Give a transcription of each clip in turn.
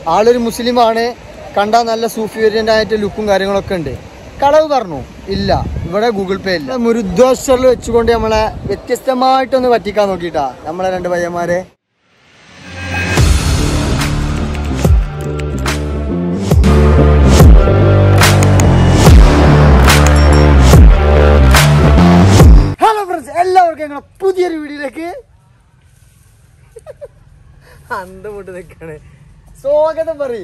ആളൊരു മുസ്ലിമാണ് കണ്ടാൽ നല്ല സൂഫി വേരിയൻ്റ് ആയിട്ട് ലുക്കും കാര്യങ്ങളൊക്കെ ഉണ്ട് കളവ് പറഞ്ഞു ഇല്ല ഇവിടെ ഗൂഗിൾ പേ ഇല്ല മുരുദ്വേശ്വറിൽ വെച്ചുകൊണ്ട് നമ്മളെ വ്യത്യസ്തമായിട്ടൊന്ന് പറ്റിക്കാൻ നോക്കിയിട്ടാ നമ്മളെ രണ്ട് പയ്യന്മാരെ ഹലോ ഫ്രണ്ട്സ് എല്ലാവർക്കും ഞങ്ങളുടെ പുതിയൊരു വീഡിയോയിലേക്ക് അന്തമുട്ട് നിൽക്കാണ് സ്വാഗതം പറയ്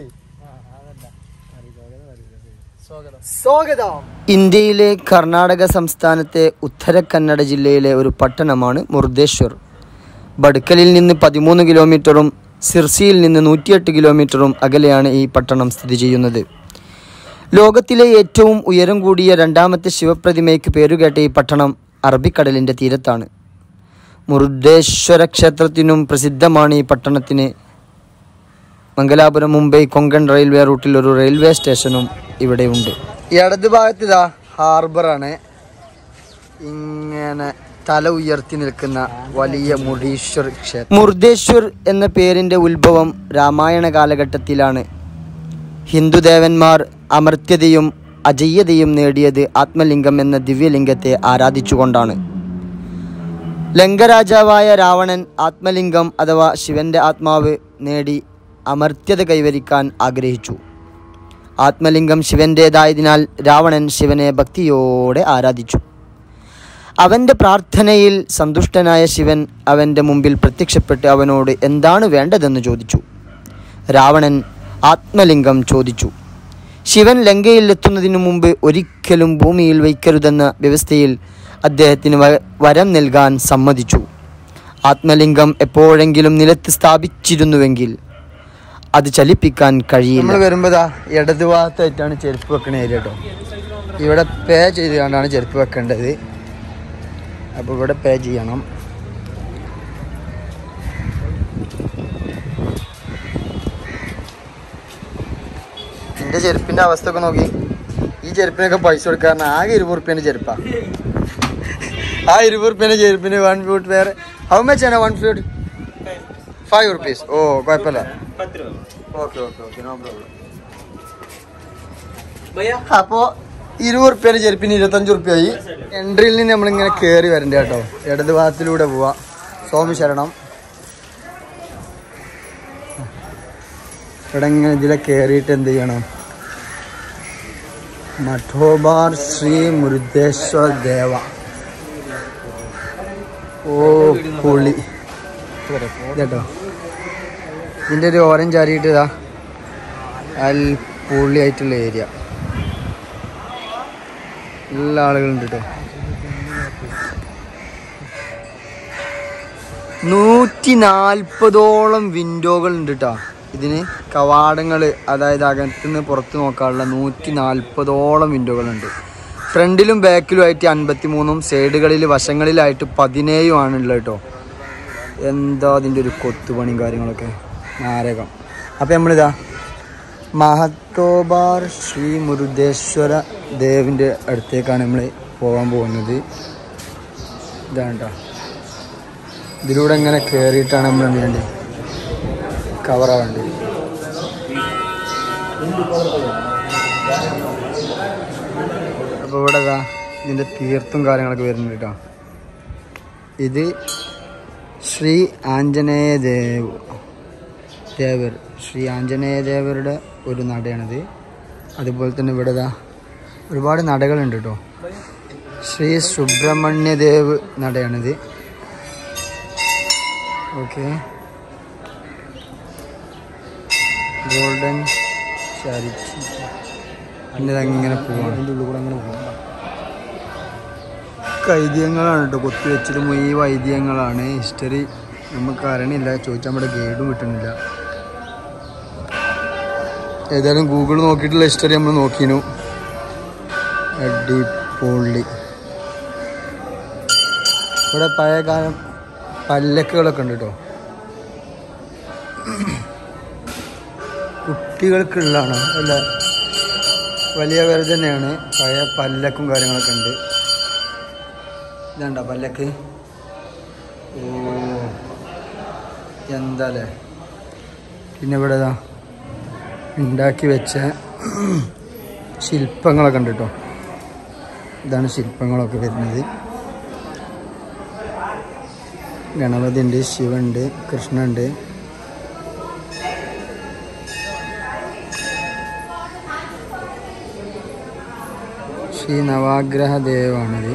സ്വാഗതം ഇന്ത്യയിലെ കർണാടക സംസ്ഥാനത്തെ ഉത്തര കന്നഡ ജില്ലയിലെ ഒരു പട്ടണമാണ് മുർദേശ്വർ ബഡ്കലിൽ നിന്ന് പതിമൂന്ന് കിലോമീറ്ററും സിർസിയിൽ നിന്ന് നൂറ്റിയെട്ട് കിലോമീറ്ററും അകലെയാണ് ഈ പട്ടണം സ്ഥിതി ചെയ്യുന്നത് ലോകത്തിലെ ഏറ്റവും ഉയരം കൂടിയ രണ്ടാമത്തെ ശിവപ്രതിമയ്ക്ക് പേരുകേട്ട ഈ പട്ടണം അറബിക്കടലിൻ്റെ തീരത്താണ് മുരുദേശ്വര ക്ഷേത്രത്തിനും പ്രസിദ്ധമാണ് ഈ പട്ടണത്തിന് മംഗലാപുരം മുംബൈ കൊങ്കൺ റെയിൽവേ റൂട്ടിൽ ഒരു റെയിൽവേ സ്റ്റേഷനും ഇവിടെ ഉണ്ട് ഇടത് ഭാഗത്ത് ഇതാ ഹാർബറാണ് ഇങ്ങനെ തല ഉയർത്തി നിൽക്കുന്ന വലിയ മുടീശ്വർ ക്ഷേത്രം മുർദേശ്വർ എന്ന പേരിന്റെ ഉത്ഭവം രാമായണ കാലഘട്ടത്തിലാണ് ഹിന്ദുദേവന്മാർ അമർത്യതയും അജയ്യതയും നേടിയത് ആത്മലിംഗം എന്ന ദിവ്യലിംഗത്തെ ആരാധിച്ചുകൊണ്ടാണ് ലങ്കരാജാവായ രാവണൻ ആത്മലിംഗം അഥവാ ശിവന്റെ ആത്മാവ് നേടി അമർത്യത കൈവരിക്കാൻ ആഗ്രഹിച്ചു ആത്മലിംഗം ശിവന്റേതായതിനാൽ രാവണൻ ശിവനെ ഭക്തിയോടെ ആരാധിച്ചു അവന്റെ പ്രാർത്ഥനയിൽ സന്തുഷ്ടനായ ശിവൻ അവന്റെ മുമ്പിൽ പ്രത്യക്ഷപ്പെട്ട് അവനോട് എന്താണ് വേണ്ടതെന്ന് ചോദിച്ചു രാവണൻ ആത്മലിംഗം ചോദിച്ചു ശിവൻ ലങ്കയിൽ എത്തുന്നതിനു മുമ്പ് ഒരിക്കലും ഭൂമിയിൽ വയ്ക്കരുതെന്ന വ്യവസ്ഥയിൽ അദ്ദേഹത്തിന് വ- വരം നൽകാൻ സമ്മതിച്ചു ആത്മലിംഗം എപ്പോഴെങ്കിലും നിലത്ത് സ്ഥാപിച്ചിരുന്നുവെങ്കിൽ അത് ചലിപ്പിക്കാൻ കഴിയില്ല നമ്മൾ വരുമ്പോൾ ഇടത് ഭാഗത്തായിട്ടാണ് ചെരുപ്പ് വെക്കണ ഏരിയ കേട്ടോ ഇവിടെ പേ ചെയ്ത് കൊണ്ടാണ് ചെരുപ്പ് വെക്കേണ്ടത് അപ്പോൾ ഇവിടെ പേ ചെയ്യണം എൻ്റെ ചെരുപ്പിൻ്റെ അവസ്ഥ ഒക്കെ നോക്കി ഈ ചെരുപ്പിനൊക്കെ പൈസ കൊടുക്കാൻ ആകെ ഇരുപത് റുപ്യേൻ്റെ ചെരുപ്പാ ആ ഇരുപത് റുപ്യേൻ്റെ ചെരുപ്പിന് വൺ ഫൂട്ട് വേറെ ഹൗ മച്ച് ആണ് വൺ ഫൂട്ട് ഫൈവ് റുപ്പീസ് ഓ കുഴപ്പമില്ല okay okay okay no problem അപ്പോ ഇരുപത് റുപ്യേന്റെ ചെരുപ്പിന് ഇരുപത്തഞ്ച് റുപ്യായി എൻട്രിയിൽ നിന്ന് നമ്മളിങ്ങനെ കയറി വരണ്ട കേട്ടോ ഇടത് ഭാഗത്തിലൂടെ പോവാ സ്വാമി ശരണം ഇവിടെ ഇങ്ങനെ ഇതിലെ കയറിയിട്ട് എന്ത് ചെയ്യണം മഠോബാർ ശ്രീ മുരുദേശ്വർ ദേവ ഓ പുളി ഇതേട്ടോ ഇതിൻ്റെ ഒരു ഓറഞ്ച് ആരിയിട്ട് ഇതാ അൽ പുള്ളിയായിട്ടുള്ള ഏരിയ എല്ലാ ആളുകളുണ്ട് കേട്ടോ നൂറ്റി നാൽപ്പതോളം വിൻഡോകൾ ഉണ്ട് കേട്ടോ ഇതിന് കവാടങ്ങൾ അതായത് അകത്തുനിന്ന് പുറത്ത് നോക്കാനുള്ള നൂറ്റി നാൽപ്പതോളം വിൻഡോകളുണ്ട് ഫ്രണ്ടിലും ബാക്കിലും ആയിട്ട് അൻപത്തി മൂന്നും സൈഡുകളിൽ വശങ്ങളിലായിട്ട് പതിനേഴും ആണ് ഉള്ളത് കേട്ടോ എന്താ അതിൻ്റെ ഒരു കൊത്തുപണിയും കാര്യങ്ങളൊക്കെ നാരകം അപ്പം നമ്മളിതാ മഹത്തോബാർ ശ്രീ മുരുദേശ്വര ദേവിൻ്റെ അടുത്തേക്കാണ് നമ്മൾ പോകാൻ പോകുന്നത് ഇതാണ് കേട്ടോ ഇതിലൂടെ ഇങ്ങനെ കയറിയിട്ടാണ് നമ്മൾ എന്ത് ചെയ്യേണ്ടത് കവറാവേണ്ടത് അപ്പോൾ ഇവിടെ ഇതാ ഇതിൻ്റെ തീർത്തും കാര്യങ്ങളൊക്കെ വരുന്നുണ്ട് കേട്ടോ ഇത് ശ്രീ ആഞ്ജനേയ ദേവ് ദേവർ ശ്രീ ആഞ്ജനേയ ദേവരുടെ ഒരു നടയാണിത് അതുപോലെ തന്നെ ഇവിടെ ദാ ഒരുപാട് നടകളുണ്ട് കേട്ടോ ശ്രീ സുബ്രഹ്മണ്യ ദേവ് നടയാണിത് ഓക്കെ ഗോൾഡൻ ചാരിറ്റി പിന്നെ ഇതങ്ങനെ പോവാണ് ഐതിഹ്യങ്ങളാണ് കേട്ടോ കൊത്തി വെച്ചിട്ട് മുഴുവൻ ഐതിഹ്യങ്ങളാണ് ഹിസ്റ്ററി നമുക്ക് അറിയണില്ല ചോദിച്ചാൽ നമ്മുടെ ഗൈഡും കിട്ടുന്നില്ല ഏതായാലും ഗൂഗിൾ നോക്കിയിട്ടുള്ള ഹിസ്റ്ററി നമ്മൾ നോക്കിനു അടിപൊളി ഇവിടെ പഴയകാലം പല്ലക്കുകളൊക്കെ ഉണ്ട് കേട്ടോ കുട്ടികൾക്കുള്ളതാണ് അല്ല വലിയവർ തന്നെയാണ് പഴയ പല്ലക്കും കാര്യങ്ങളൊക്കെ ഉണ്ട് ഇതാണ്ടോ പല്ലക്ക് ഓ എന്താല്ലേ പിന്നെ ഇവിടെ ഇതാ ഉണ്ടാക്കി വെച്ച ശില്പങ്ങളൊക്കെ ഉണ്ട് കേട്ടോ ഇതാണ് ശില്പങ്ങളൊക്കെ വരുന്നത് ഗണപതി ഉണ്ട് ശിവണ്ട് കൃഷ്ണുണ്ട് ശ്രീ നവാഗ്രഹ ദേവാണിത്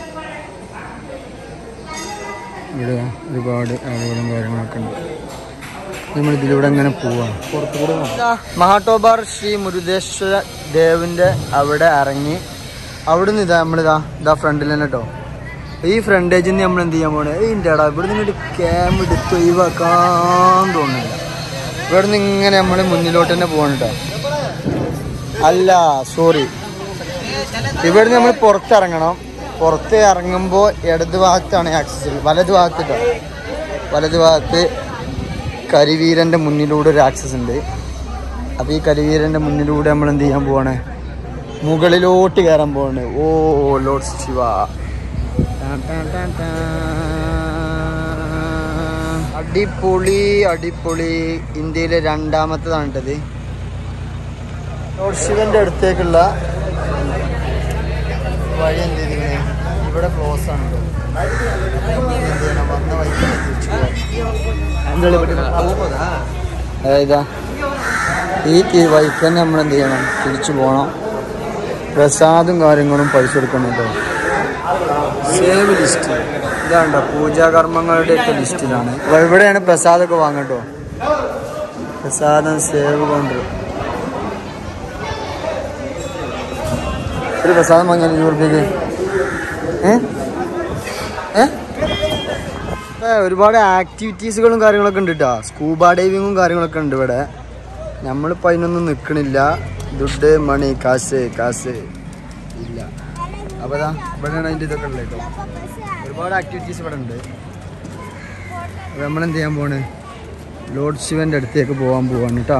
ഇവിടെ ഒരുപാട് ആളുകളും കാര്യങ്ങളൊക്കെ ഉണ്ട് നമ്മൾ ഇതിലൂടെ അങ്ങനെ പോവാണ് മഹാട്ടോബാർ ശ്രീ മുരുദേശ്വര ദേവിന്റെ അവിടെ ഇറങ്ങി അവിടുന്ന് ഇതാ നമ്മളിതാ ഇതാ ഫ്രണ്ടിൽ തന്നെ കേട്ടോ ഈ ഫ്രണ്ടേജിൽ നിന്ന് നമ്മൾ എന്ത് ചെയ്യാൻ പോണേ ഇതിൻ്റെടാ ഇവിടെ നിന്ന് ക്യാം എടുത്ത് ഒഴിവാക്കാൻ തോന്നുന്നില്ല ഇവിടെ നിന്ന് ഇങ്ങനെ നമ്മൾ മുന്നിലോട്ട് തന്നെ പോകണം കേട്ടോ അല്ല സോറി ഇവിടെ നമ്മൾ പുറത്തിറങ്ങണം പുറത്ത് ഇറങ്ങുമ്പോൾ ഇടത് ഭാഗത്താണ് ആക്സസ് വലത് ഭാഗത്ത് കേട്ടോ വലത് ഭാഗത്ത് കരിവീരൻ്റെ മുന്നിലൂടെ ഒരു ആക്സസ് ഉണ്ട് അപ്പോൾ ഈ കരിവീരൻ്റെ മുന്നിലൂടെ നമ്മൾ എന്ത് ചെയ്യാൻ പോവാണ് മുകളിലോട്ട് കയറാൻ പോവാണ് ഓ ലോഡ് ശിവ ടാൻ ടാൻ ടാൻ ടാൻ. അടിപൊളി അടിപൊളി ഇന്ത്യയിലെ രണ്ടാമത്തതാണ് കേട്ടത് ലോഡ് ശിവന്റെ അടുത്തേക്കുള്ള വഴി എന്ത് ചെയ്തിങ്ങനെ ഇവിടെ ക്ലോസ് ആണ് കേട്ടോ എന്ത് ചെയ്യണം വന്ന വഴിക്ക് തിരിച്ചു പോകാം അതായത് ഈ തി- വഴിക്ക് തന്നെ നമ്മൾ എന്ത് ചെയ്യണം തിരിച്ചു പോകണം പ്രസാദും കാര്യങ്ങളും പൈസ കൊടുക്കണം കേട്ടോ സേവ് ലിസ്റ്റ് ഇതാണ്ടോ പൂജാകർമ്മങ്ങളുടെ ഒക്കെ ലിസ്റ്റിലാണ് അപ്പൊ ഇവിടെയാണ് പ്രസാദമൊക്കെ വാങ്ങട്ടോ പ്രസാദം സേവ് കൊണ്ട് ഒരു പ്രസാദം വാങ്ങിയാൽ അഞ്ഞൂറ് രൂപയ്ക്ക് ഏ ഏ ഏ, ഒരുപാട് ആക്ടിവിറ്റീസുകളും കാര്യങ്ങളൊക്കെ ഉണ്ട് കേട്ടോ സ്കൂബ ഡൈവിങ്ങും കാര്യങ്ങളൊക്കെ ഉണ്ട് ഇവിടെ നമ്മളിപ്പോൾ അതിനൊന്നും നിൽക്കണില്ല ദുഡ് മണി കാശ് കാശ് ഇല്ല അപ്പോൾ ഇതാ ഇവിടെയാണ് അതിൻ്റെ ഇതൊക്കെ ഉള്ളത് കേട്ടോ ഒരുപാട് ആക്ടിവിറ്റീസ് ഇവിടെ ഉണ്ട് അപ്പോൾ നമ്മൾ എന്ത് ചെയ്യാൻ പോണ് ലോഡ് ശിവൻ്റെ അടുത്തേക്ക് പോകാൻ പോവാണ് കേട്ടോ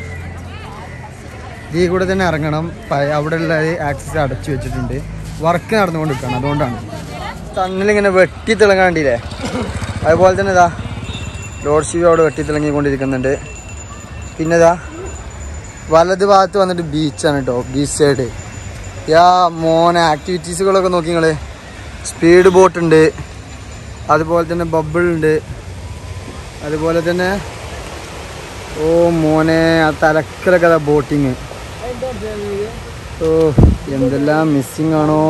ഇതിൽ കൂടെ തന്നെ ഇറങ്ങണം പ- അവിടെയുള്ള ആക്സസ് അടച്ചു വെച്ചിട്ടുണ്ട് വർക്ക് നടന്നുകൊണ്ടിരിക്കുകയാണ് അതുകൊണ്ടാണ് തണ്ണിലിങ്ങനെ വെട്ടി തിളങ്ങാണ്ടില്ലേ അതുപോലെ തന്നെ ഇതാ ലോഡ് ശിവ അവിടെ വെട്ടി തിളങ്ങിക്കൊണ്ടിരിക്കുന്നുണ്ട് പിന്നെ ഇതാ വലത് ഭാഗത്ത് വന്നിട്ട് ബീച്ചാണ് കേട്ടോ ബീച്ച് സൈഡ് യാ മോനെ ആക്ടിവിറ്റീസുകളൊക്കെ നോക്കി നിങ്ങൾ സ്പീഡ് ബോട്ട് ഉണ്ട് അതുപോലെ തന്നെ ബബിൾ ഉണ്ട് അതുപോലെ തന്നെ ഓ മോനെ ആ തലക്കലൊക്കെ അതാ ബോട്ടിങ് ഓ എന്തെല്ലാം മിസ്സിങ് ആണോ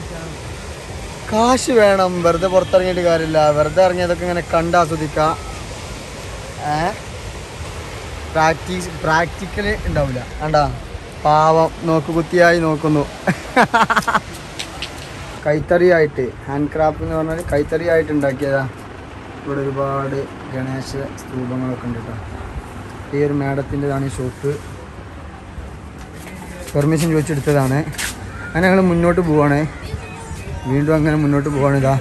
കാശ് വേണം വെറുതെ പുറത്തിറങ്ങിയിട്ട് കാര്യമില്ല വെറുതെ ഇറങ്ങിയതൊക്കെ ഇങ്ങനെ കണ്ട് ആസ്വദിക്കാം ഏ പ്രാക്ടീസ് പ്രാക്ടിക്കല് ഉണ്ടാവില്ല കണ്ടാ പാവം നോക്ക് കുത്തിയായി നോക്കുന്നു കൈത്തറിയായിട്ട് ഹാൻഡ് ക്രാഫ്റ്റ് എന്ന് പറഞ്ഞാൽ കൈത്തറിയായിട്ട് ഉണ്ടാക്കിയതാ ഇവിടെ ഒരുപാട് ഗണേശ സ്തൂപങ്ങളൊക്കെ ഉണ്ട് കേട്ടോ ഈ ഒരു മാഡത്തിൻ്റെതാണ് ഈ ഷോപ്പ് പെർമിഷൻ ചോദിച്ചെടുത്തതാണ് അങ്ങനെ ഞങ്ങൾ മുന്നോട്ട് പോവാണ് വീണ്ടും അങ്ങനെ മുന്നോട്ട് പോവാണ് ഇതാ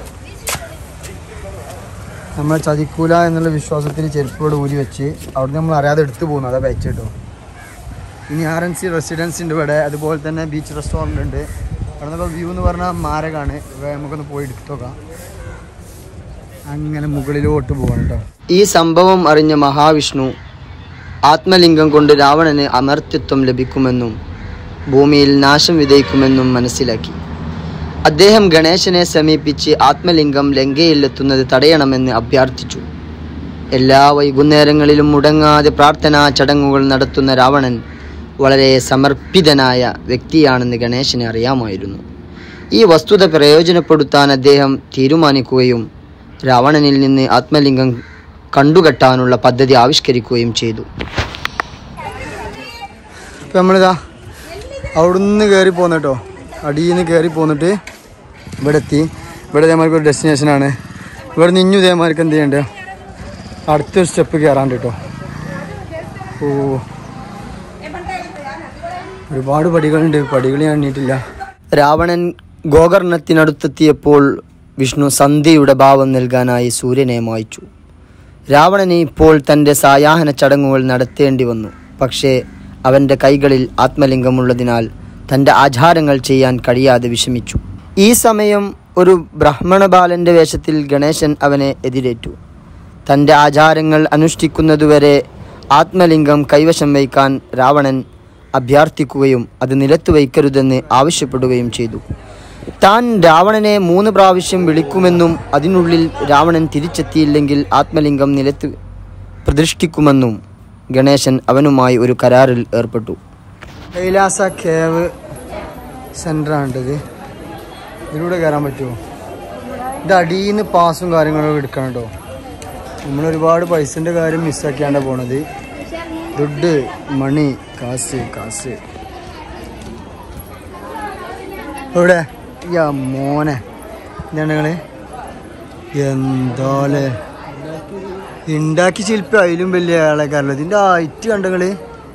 നമ്മൾ ചതിക്കൂല എന്നുള്ള വിശ്വാസത്തിൽ ചെരുപ്പോട് ഊരി വെച്ച് അവിടുന്ന് നമ്മൾ അറിയാതെ എടുത്തു പോകുന്നു അതാ വെച്ച് കേട്ടോ ഇനി ആർ എൻ സി റെസിഡൻസ് ഉണ്ട് ഇവിടെ അതുപോലെ തന്നെ ബീച്ച് റെസ്റ്റോറൻ്റ് ഉണ്ട് അവിടെ നിന്നൊക്കെ വ്യൂ എന്ന് പറഞ്ഞാൽ മാരകാണ് ഇവിടെ നമുക്കൊന്ന് പോയി എടുത്തു നോക്കാം അങ്ങനെ മുകളിലോട്ട് പോകണം കേട്ടോ ഈ സംഭവം അറിഞ്ഞ മഹാവിഷ്ണു ആത്മലിംഗം കൊണ്ട് രാവണന് അമർത്യത്വം ലഭിക്കുമെന്നും ഭൂമിയിൽ നാശം വിതയ്ക്കുമെന്നും മനസ്സിലാക്കി അദ്ദേഹം ഗണേശനെ സമീപിച്ച് ആത്മലിംഗം ലങ്കയിലെത്തുന്നത് തടയണമെന്ന് അഭ്യർത്ഥിച്ചു എല്ലാ വൈകുന്നേരങ്ങളിലും മുടങ്ങാതെ പ്രാർത്ഥനാ ചടങ്ങുകൾ നടത്തുന്ന രാവണൻ വളരെ സമർപ്പിതനായ വ്യക്തിയാണെന്ന് ഗണേശന് അറിയാമായിരുന്നു ഈ വസ്തുത പ്രയോജനപ്പെടുത്താൻ അദ്ദേഹം തീരുമാനിക്കുകയും രാവണനിൽ നിന്ന് ആത്മലിംഗം കണ്ടുകെട്ടാനുള്ള പദ്ധതി ആവിഷ്കരിക്കുകയും ചെയ്തു ഇപ്പം നമ്മളിതാ അവിടുന്ന് കയറി പോന്നു കേട്ടോ അടിയിൽ നിന്ന് കയറി പോന്നിട്ട് ഇവിടെ എത്തി ഇവിടെ ഇതേമാർക്ക് ഒരു ഡെസ്റ്റിനേഷനാണ് ഇവിടെ നിന്ന് ഇഞ്ഞു ഇതേമാർക്ക് എന്ത് ചെയ്യണ്ടേ അടുത്തൊരു സ്റ്റെപ്പ് കയറാണ്ട് കേട്ടോ ഓ ഒരുപാട് പടികളുണ്ട് പടികൾ ഞാൻ എണ്ണീട്ടില്ല രാവണൻ ഗോകർണത്തിനടുത്തെത്തിയപ്പോൾ വിഷ്ണു സന്ധ്യയുടെ ഭാവം നൽകാനായി സൂര്യനെ മായ്ച്ചു രാവണന് ഇപ്പോൾ തൻ്റെ സായാഹന ചടങ്ങുകൾ നടത്തേണ്ടി വന്നു പക്ഷേ അവൻ്റെ കൈകളിൽ ആത്മലിംഗമുള്ളതിനാൽ തൻ്റെ ആചാരങ്ങൾ ചെയ്യാൻ കഴിയാതെ വിഷമിച്ചു ഈ സമയം ഒരു ബ്രാഹ്മണ ബാലൻ്റെ വേഷത്തിൽ ഗണേശൻ അവനെ എതിരേറ്റു തൻ്റെ ആചാരങ്ങൾ അനുഷ്ഠിക്കുന്നതുവരെ ആത്മലിംഗം കൈവശം വയ്ക്കാൻ രാവണൻ അഭ്യർത്ഥിക്കുകയും അത് നിലത്ത് വയ്ക്കരുതെന്ന് ആവശ്യപ്പെടുകയും ചെയ്തു താൻ രാവണനെ മൂന്ന് പ്രാവശ്യം വിളിക്കുമെന്നും അതിനുള്ളിൽ രാവണൻ തിരിച്ചെത്തിയില്ലെങ്കിൽ ആത്മലിംഗം നിലത്ത് പ്രതിഷ്ഠിക്കുമെന്നും ഗണേശൻ അവനുമായി ഒരു കരാറിൽ ഏർപ്പെട്ടു കൈലാസ കേവ് സെൻ്ററാണിത് ഇതിലൂടെ കയറാൻ പറ്റുമോ ഇത് അടിയിൽ നിന്ന് പാസും കാര്യങ്ങളൊക്കെ എടുക്കണം കേട്ടോ നമ്മൾ ഒരുപാട് പൈസൻ്റെ കാര്യം മിസ്സാക്കിയാണ്ടാണ് പോണത് ദുഡ് മണി കാസ് കാസ് ഇവിടെ യാ മോനെ എന്താണ് നിങ്ങള് എന്താലേ ഉണ്ടാക്കി ശില്പി അതിലും വലിയ ആളെക്കാരല്ലോ ഇതിന്റെ ഹൈറ്റ് കണ്ടങ്ങള്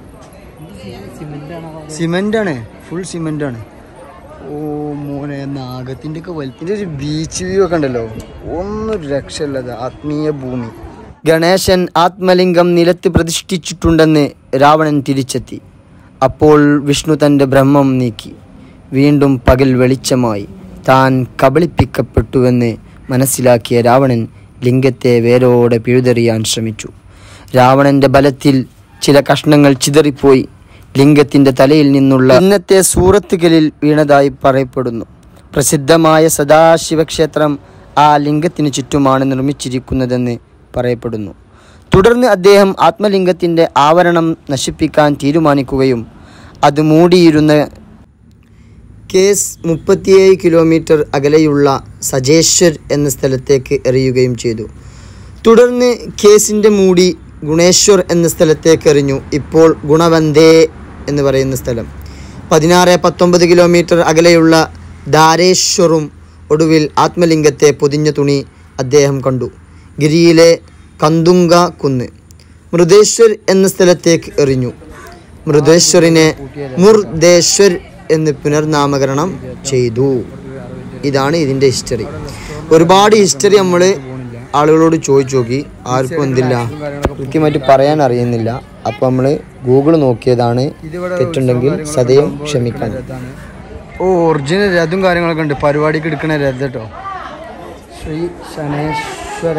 സിമെന്റ് ആണ് ഫുൾ സിമെന്റ് ആണ് ഓ മോനെ നാഗത്തിന്റെ ഒക്കെ വലിപ്പിന്റെ ഒരു ബീച്ച് വ്യൂ ഒക്കെ ഉണ്ടല്ലോ ഒന്നും രക്ഷയില്ലത് ആത്മീയ ഭൂമി ഗണേശൻ ആത്മലിംഗം നിലത്ത് പ്രതിഷ്ഠിച്ചിട്ടുണ്ടെന്ന് രാവണൻ തിരിച്ചെത്തി അപ്പോൾ വിഷ്ണു തൻ്റെ ബ്രഹ്മം നീക്കി വീണ്ടും പകൽ വെളിച്ചമായി താൻ കബളിപ്പിക്കപ്പെട്ടുവെന്ന് മനസ്സിലാക്കിയ രാവണൻ ലിംഗത്തെ വേരോടെ പിഴുതെറിയാൻ ശ്രമിച്ചു രാവണന്റെ ബലത്തിൽ ചില കഷ്ണങ്ങൾ ചിതറിപ്പോയി ലിംഗത്തിന്റെ തലയിൽ നിന്നുള്ള ഇന്നത്തെ സൂറത്തുകളിൽ വീണതായി പറയപ്പെടുന്നു പ്രസിദ്ധമായ സദാശിവക്ഷേത്രം ആ ലിംഗത്തിന് ചുറ്റുമാണ് നിർമ്മിച്ചിരിക്കുന്നതെന്ന് പറയപ്പെടുന്നു തുടർന്ന് അദ്ദേഹം ആത്മലിംഗത്തിന്റെ ആവരണം നശിപ്പിക്കാൻ തീരുമാനിക്കുകയും അത് മൂടിയിരുന്ന കേസ് മുപ്പത്തിയേഴ് കിലോമീറ്റർ അകലെയുള്ള സജേശ്വർ എന്ന സ്ഥലത്തേക്ക് എറിയുകയും ചെയ്തു തുടർന്ന് കേസിൻ്റെ മൂടി ഗുണേശ്വർ എന്ന സ്ഥലത്തേക്ക് എറിഞ്ഞു ഇപ്പോൾ ഗുണവന്തേ എന്ന് പറയുന്ന സ്ഥലം പതിനാറ് പത്തൊമ്പത് കിലോമീറ്റർ അകലെയുള്ള ധാരേശ്വറും ഒടുവിൽ ആത്മലിംഗത്തെ പൊതിഞ്ഞ തുണി അദ്ദേഹം കണ്ടു ഗിരിയിലെ കന്തുങ്ക കുന്ന് മൃദേശ്വർ എന്ന സ്ഥലത്തേക്ക് എറിഞ്ഞു മൃദേശ്വറിനെ മുർദേശ്വർ എന്ന് പുനർനാമകരണം ചെയ്തു ഇതാണ് ഇതിൻ്റെ ഹിസ്റ്ററി ഒരുപാട് ഹിസ്റ്ററി നമ്മൾ ആളുകളോട് ചോദിച്ചു നോക്കി ആർക്കും എന്തില്ല കൃത്യമായിട്ട് പറയാൻ അറിയുന്നില്ല അപ്പോൾ നമ്മൾ ഗൂഗിൾ നോക്കിയതാണ് തെറ്റുണ്ടെങ്കിൽ സദയം ക്ഷമിക്കാൻ ഓ ഒറിജിനൽ രഥം കാര്യങ്ങളൊക്കെ ഉണ്ട് പരിപാടിക്ക് എടുക്കണ രഥം കേട്ടോ ശ്രീ ശനേശ്വര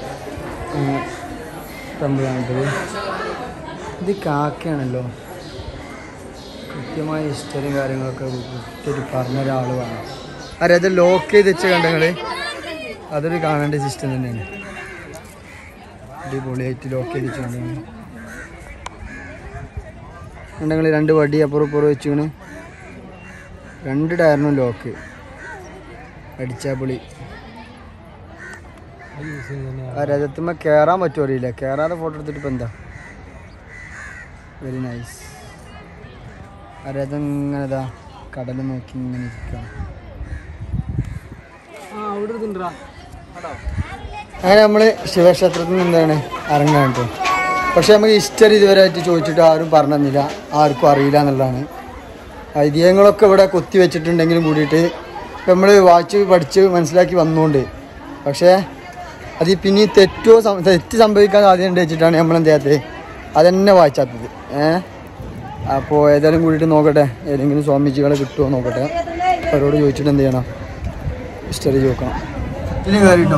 തമ്പുരാണിട്ടത് ഇത് കാക്കയാണല്ലോ കൃത്യമായ ഹിസ്റ്ററിയും കാര്യങ്ങളൊക്കെ കൃത്യമായിട്ട് പറഞ്ഞ ഒരാൾ വേണം ആ രഥം ലോക്ക് ചെയ്ത് വെച്ച് കണ്ടങ്ങൾ അതൊരു കാണേണ്ട സിസ്റ്റം തന്നെയാണ് അടിപൊളിയായിട്ട് ലോക്ക് ചെയ്ത് വെച്ച് കണ്ടങ്ങൾ കണ്ടങ്ങൾ രണ്ട് വടി അപ്പുറം ഇപ്പുറം വെച്ചുകണ് രണ്ട് ടയറിനും ലോക്ക് അടിച്ചാ പൊളി ആ രഥത്തുമ്മ കയറാൻ പറ്റുമോ അറിയില്ല കയറാതെ ഫോട്ടോ എടുത്തിട്ട് ഇപ്പം എന്താ വെരി നൈസ് ആ രഥം ഇങ്ങനെ ഇതാ കടൽ നോക്കി ഇങ്ങനെ ഇരിക്കുകയാണ് അങ്ങനെ നമ്മൾ ശിവക്ഷേത്രത്തിൽ നിന്ന് എന്താണ് ഇറങ്ങാൻ കേട്ടോ പക്ഷെ നമുക്ക് ഹിസ്റ്ററി ഇതുവരെ ആയിട്ട് ചോദിച്ചിട്ട് ആരും പറഞ്ഞു തന്നില്ല ആർക്കും അറിയില്ല എന്നുള്ളതാണ് ഐതിഹ്യങ്ങളൊക്കെ ഇവിടെ കൊത്തി വെച്ചിട്ടുണ്ടെങ്കിലും കൂടിയിട്ട് നമ്മൾ വായിച്ച് പഠിച്ച് മനസ്സിലാക്കി വന്നുകൊണ്ട് പക്ഷേ അത് പിന്നെ ഈ തെറ്റോ സം- തെറ്റ് സംഭവിക്കാൻ സാധ്യത വെച്ചിട്ടാണ് നമ്മൾ എന്ത് ചെയ്യാത്തത് അതന്നെ വായിച്ചാത്തത് ഏഹ് അപ്പോൾ ഏതായാലും കൂടിയിട്ട് നോക്കട്ടെ ഏതെങ്കിലും സ്വാമിജികളെ കിട്ടുമോ നോക്കട്ടെ അവരോട് ചോദിച്ചിട്ട് എന്ത് ചെയ്യണം ഹിസ്റ്ററി ചോദിക്കണം ഇതിന് കയറിട്ടോ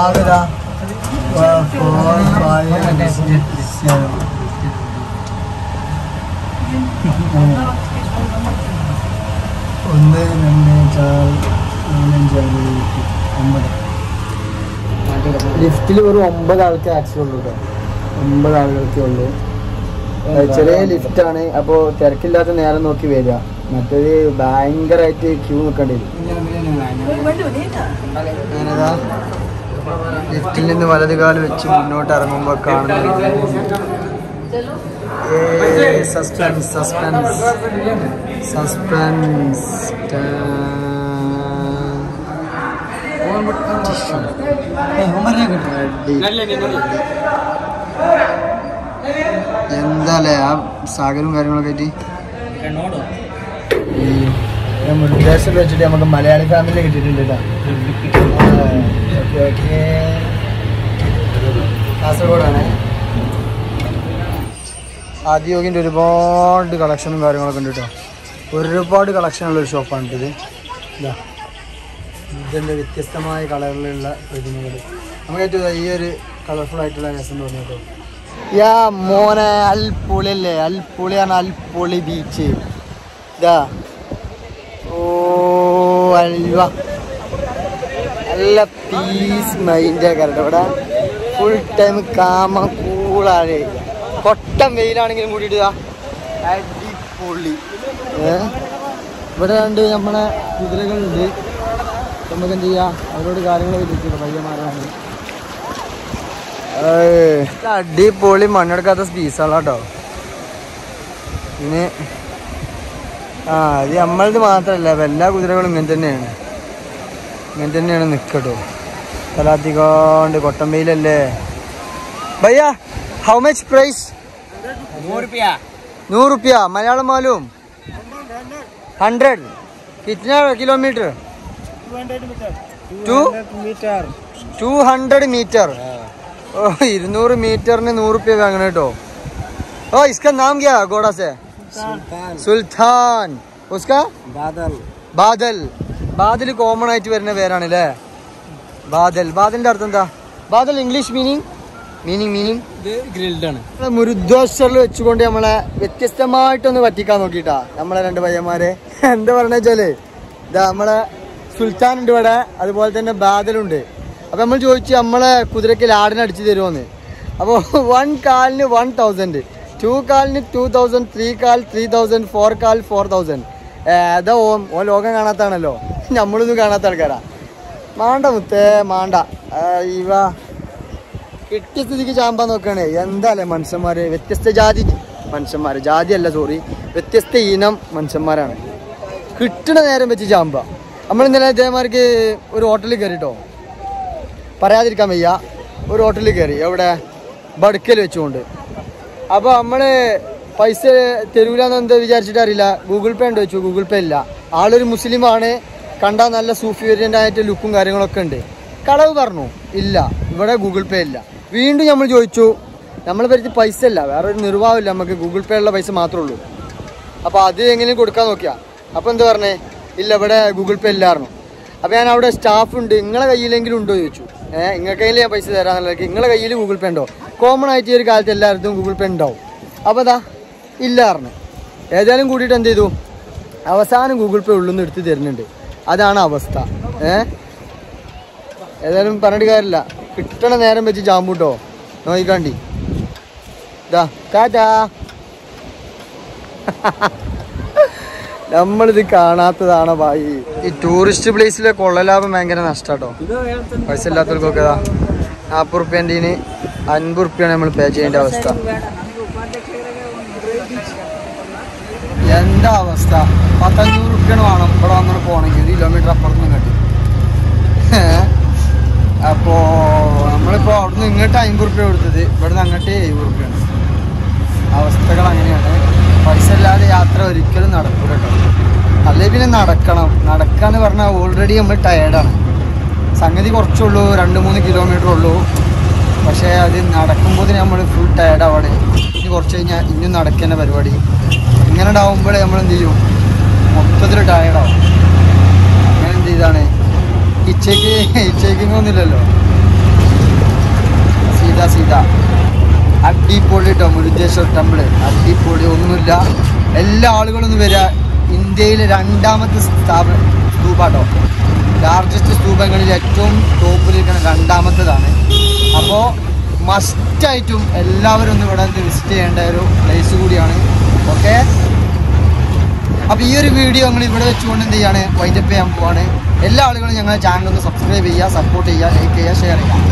ഒന്ന് രണ്ട് ചാർ നാലഞ്ചാറ് ഒമ്പത് ലിഫ്റ്റിൽ വെറും ഒമ്പത് ആൾക്ക് ആക്സിഡന്റ് ഉള്ളൂ കേട്ടോ ഒമ്പത് ആളുകൾക്കേ ഉള്ളൂ അത് ചെറിയ ലിഫ്റ്റാണ് അപ്പോൾ തിരക്കില്ലാത്ത നേരം നോക്കി വരിക മറ്റേത് ഭയങ്കരമായിട്ട് ക്യൂ നിൽക്കേണ്ടി വരും ഞാനതാ ലിഫ്റ്റിൽ നിന്ന് വലത് കാല് വെച്ച് മുന്നോട്ട് ഇറങ്ങുമ്പോൾ കാണുന്നത് സസ്പെൻസ് സസ്പെൻസ് സസ്പെൻസ് എന്താല്ലേ ആ സാഗരവും കാര്യങ്ങളൊക്കെ ആയിട്ട് ഈ മുദ്ദേശം വെച്ചിട്ട് നമുക്ക് മലയാളി ഫാമിലി കിട്ടിയിട്ടുണ്ട് കേട്ടോ ഓക്കെ ഓക്കെ കാസർഗോഡാണ് ആദ്യോഗിൻ്റെ ഒരുപാട് കളക്ഷനും കാര്യങ്ങളൊക്കെ ഉണ്ട് കേട്ടോ ഒരുപാട് കളക്ഷനുള്ള ഒരു ഷോപ്പാണ് ഇത് ഇതാ ഇതിൻ്റെ വ്യത്യസ്തമായ കളറിലുള്ള പ്രതിമകൾ നമുക്ക് ഏറ്റവും ഈ ഒരു കളർഫുൾ ആയിട്ടുള്ള രസം തോന്നി കേട്ടോ യാ മോനെ അൽപ്പൊളി അല്ലേ അൽപ്പൊളിയാണ് അൽപ്പൊളി ബീച്ച് ഇതാ ഓ അൽവ നല്ല പീസ് മൈൻഡ് കാരണം ഇവിടെ ഫുൾ ടൈം കാമ കൂളാണ് കൊട്ടം വെയിലാണെങ്കിലും കൂടിയിട്ട് ഇതാ അടിപൊളി ഏ ഇവിടെ രണ്ട് നമ്മളെ കുതിരകളുണ്ട് നമുക്ക് എന്ത് ചെയ്യാം അവരോട് കാര്യങ്ങൾ ചോദിച്ചിട്ടുണ്ട് പയ്യന്മാരാണ് ഏയ്, ഇത് അടിപൊളി മണ്ണെടുക്കാത്ത സ്പീസാണ് കേട്ടോ പിന്നെ ആ ഇത് നമ്മളത് മാത്രമല്ല ഇപ്പൊ എല്ലാ കുതിരകളും ഇങ്ങനെ തന്നെയാണ് ഇങ്ങനെ തന്നെയാണ് നിൽക്കട്ടോ തലാത്തിക്കാണ്ട് കൊട്ടമ്പയിലല്ലേ ഭയ്യ ഹൗ മച്ച് പ്രൈസ് നൂറ് റുപ്യ മലയാളം മാലും ഹൺഡ്രഡ് കിतना kilometre two two hundred metre ഓ ഇരുന്നൂറ് മീറ്ററിന് നൂറ് റുപ്യ വാങ്ങണം കേട്ടോ ഓ इसका नाम क्या है घोड़ा से സുൽത്താൻ ഉസ്കാ बादल ബാദൽ ബാദൽ കോമൺ ആയിട്ട് വരുന്ന പേരാണ് അല്ലേ ബാദൽ ബാദലിന്റെ അർത്ഥം എന്താ ബാദൽ ഇംഗ്ലീഷ് മീനിങ് മീനിങ് മീനിങ് ഇത് ഗ്രിൽഡ് ആണ് മുരുദ്വാശ്വറിൽ വെച്ചുകൊണ്ട് നമ്മളെ വ്യത്യസ്തമായിട്ടൊന്ന് പറ്റിക്കാൻ നോക്കിട്ടാ നമ്മളെ രണ്ട് പയ്യന്മാരെ എന്താ പറഞ്ഞ വെച്ചാല് ഇതാ നമ്മളെ സുൽത്താൻ ഉണ്ട് ഇവിടെ അതുപോലെ തന്നെ ബാദലുണ്ട് അപ്പൊ നമ്മൾ ചോദിച്ചു നമ്മളെ കുതിരക്ക് ലാടിന് അടിച്ചു തരുമോന്ന് അപ്പോൾ വൺ കാലിന് വൺ തൗസൻഡ് ടു കാലിന് ടു തൗസൻഡ് ത്രീ കാൽ ത്രീ തൗസൻഡ് ഫോർ കാൽ ഫോർ തൗസൻഡ് ഏതാ ഓം ഓ ലോകം കാണാത്താണല്ലോ നമ്മളൊന്നും കാണാത്ത ആൾക്കാരാ മാണ്ട മുത്തേ മാണ്ട ആ, ഇവ കിട്ടിയ സ്ഥിതിക്ക് ചാമ്പാൻ നോക്കുകയാണേ എന്താല്ലേ മനുഷ്യന്മാര് വ്യത്യസ്ത ജാതി മനുഷ്യന്മാര് ജാതി അല്ല സോറി വ്യത്യസ്ത ഇനം മനുഷ്യന്മാരാണ് കിട്ടണ നേരം വെച്ച് ചാമ്പ നമ്മൾ ഇന്നലെ ഇതേമാർക്ക് ഒരു ഹോട്ടലിൽ കയറിട്ടോ പറയാതിരിക്കാൻ വയ്യ ഒരു ഹോട്ടലിൽ കയറി എവിടെ ബടുക്കൽ വെച്ചുകൊണ്ട് അപ്പോൾ നമ്മൾ പൈസ തരൂലെന്ന് എന്താ വിചാരിച്ചിട്ട് അറിയില്ല ഗൂഗിൾ പേ ഉണ്ട് വെച്ചു ഗൂഗിൾ പേ ഇല്ല ആളൊരു മുസ്ലിമാണ് കണ്ടാൽ നല്ല സൂഫി വേരിയൻ്റ് ആയിട്ട് ലുക്കും കാര്യങ്ങളൊക്കെ ഉണ്ട് കളവ് പറഞ്ഞു ഇല്ല ഇവിടെ ഗൂഗിൾ പേ ഇല്ല വീണ്ടും നമ്മൾ ചോദിച്ചു നമ്മളെ പരിധി പൈസ ഇല്ല വേറെ ഒരു നിർവാഹമില്ല നമുക്ക് ഗൂഗിൾ പേ ഉള്ള പൈസ മാത്രമേ ഉള്ളൂ അപ്പോൾ അത് എങ്ങനെയും കൊടുക്കാൻ നോക്കിയാ അപ്പോൾ എന്താ പറഞ്ഞേ ഇല്ല ഇവിടെ ഗൂഗിൾ പേ ഇല്ലായിരുന്നു അപ്പോൾ ഞാൻ അവിടെ സ്റ്റാഫ് ഉണ്ട് നിങ്ങളെ കയ്യിലെങ്കിലും ഉണ്ടോ എന്ന് ചോദിച്ചു ഏഹ് നിങ്ങൾക്ക് കയ്യിൽ ഞാൻ പൈസ തരാന്നുള്ളത് നിങ്ങളെ കയ്യിൽ ഗൂഗിൾ പേ ഉണ്ടോ കോമൺ ആയിട്ട് ഈ ഒരു കാലത്ത് എല്ലായിടത്തും ഗൂഗിൾ പേ ഉണ്ടാവും അപ്പോൾ അതാ ഇല്ലായിരുന്നു ഏതായാലും കൂടിയിട്ട് എന്ത് ചെയ്തു അവസാനം ഗൂഗിൾ പേ ഉള്ളൊന്ന് എടുത്ത് തരുന്നുണ്ട് അതാണ് അവസ്ഥ ഏഹ് ഏതായാലും പറഞ്ഞിട്ട് കാര്യമില്ല കിട്ടണ നേരം വെച്ച് ചാമ്പൂട്ടോ നോയിക്കാണ്ടി ഇതാ കാറ്റാ നമ്മളിത് കാണാത്തതാണോ ഭായി ഈ ടൂറിസ്റ്റ് പ്ലേസിലെ കൊള്ളലാഭം ഭയങ്കര നഷ്ടാട്ടോ പൈസ ഇല്ലാത്തവർക്കൊക്കെ ഇതാ നാൽപ്പത് റുപ്യൻ്റെ അൻപത് റുപ്യാണ് നമ്മൾ പേ ചെയ്യേണ്ട അവസ്ഥ എന്താ അവസ്ഥ പത്തഞ്ഞൂറ് റുപ്യാണ് വേണം ഇവിടെ വന്നിട്ട് പോകണമെങ്കിൽ ഒരു കിലോമീറ്റർ അപ്പുറത്ത് നിന്ന് കട്ടി അപ്പോ നമ്മളിപ്പോ അവിടുന്ന് ഇങ്ങോട്ട് അമ്പത് റുപ്യ കൊടുത്തത് ഇവിടുന്ന് അങ്ങോട്ട് എഴുപത് റുപ്യാണ് അവസ്ഥകൾ അങ്ങനെയാണ് പൈസ ഇല്ലാതെ യാത്ര ഒരിക്കലും നടക്കൂല കേട്ടോ അല്ലേ പിന്നെ നടക്കണം നടക്കാന്ന് പറഞ്ഞാൽ ഓൾറെഡി നമ്മൾ ടയേർഡാണ് സംഗതി കുറച്ചുള്ളൂ രണ്ട് മൂന്ന് കിലോമീറ്റർ ഉള്ളൂ പക്ഷേ അത് നടക്കുമ്പോൾ നമ്മൾ ഫുൾ ടയേർഡാവാണ് ഇനി കുറച്ച് കഴിഞ്ഞാൽ ഇനിയും നടക്കുന്ന പരിപാടി ഇങ്ങനെ ഉണ്ടാവുമ്പോഴേ നമ്മൾ എന്ത് ചെയ്യും മൊത്തത്തിൽ ടയേർഡാവും അങ്ങനെ എന്ത് ചെയ്താണ് ഇച്ചയ്ക്ക് ഇച്ചയ്ക്കിങ് ഒന്നുമില്ലല്ലോ സീതാ സീതാ അടിപൊളി കേട്ടോ മുരുദേശ്വർ ടെമ്പിള് അടിപൊളി ഒന്നുമില്ല എല്ലാ ആളുകളും ഒന്ന് വരിക ഇന്ത്യയിലെ രണ്ടാമത്തെ സ്ഥാപന സ്തൂപാട്ടോ ലാർജസ്റ്റ് സ്തൂപങ്ങളിൽ ഏറ്റവും ടോപ്പിലിരിക്കുന്ന രണ്ടാമത്തേതാണ് അപ്പോൾ മസ്റ്റായിട്ടും എല്ലാവരും ഒന്ന് ഇവിടെ വിസിറ്റ് ചെയ്യേണ്ട ഒരു പ്ലേസ് കൂടിയാണ് ഓക്കെ അപ്പോൾ ഈ ഒരു വീഡിയോ ഞങ്ങൾ ഇവിടെ വെച്ചുകൊണ്ട് എന്ത് ചെയ്യാണ് വൈൻഡപ്പ് ചെയ്യാൻ പോവാണ് എല്ലാ ആളുകളും ഞങ്ങളുടെ ചാനൽ ഒന്ന് സബ്സ്ക്രൈബ് ചെയ്യുക സപ്പോർട്ട് ചെയ്യുക ലൈക്ക് ചെയ്യുക ഷെയർ ചെയ്യുക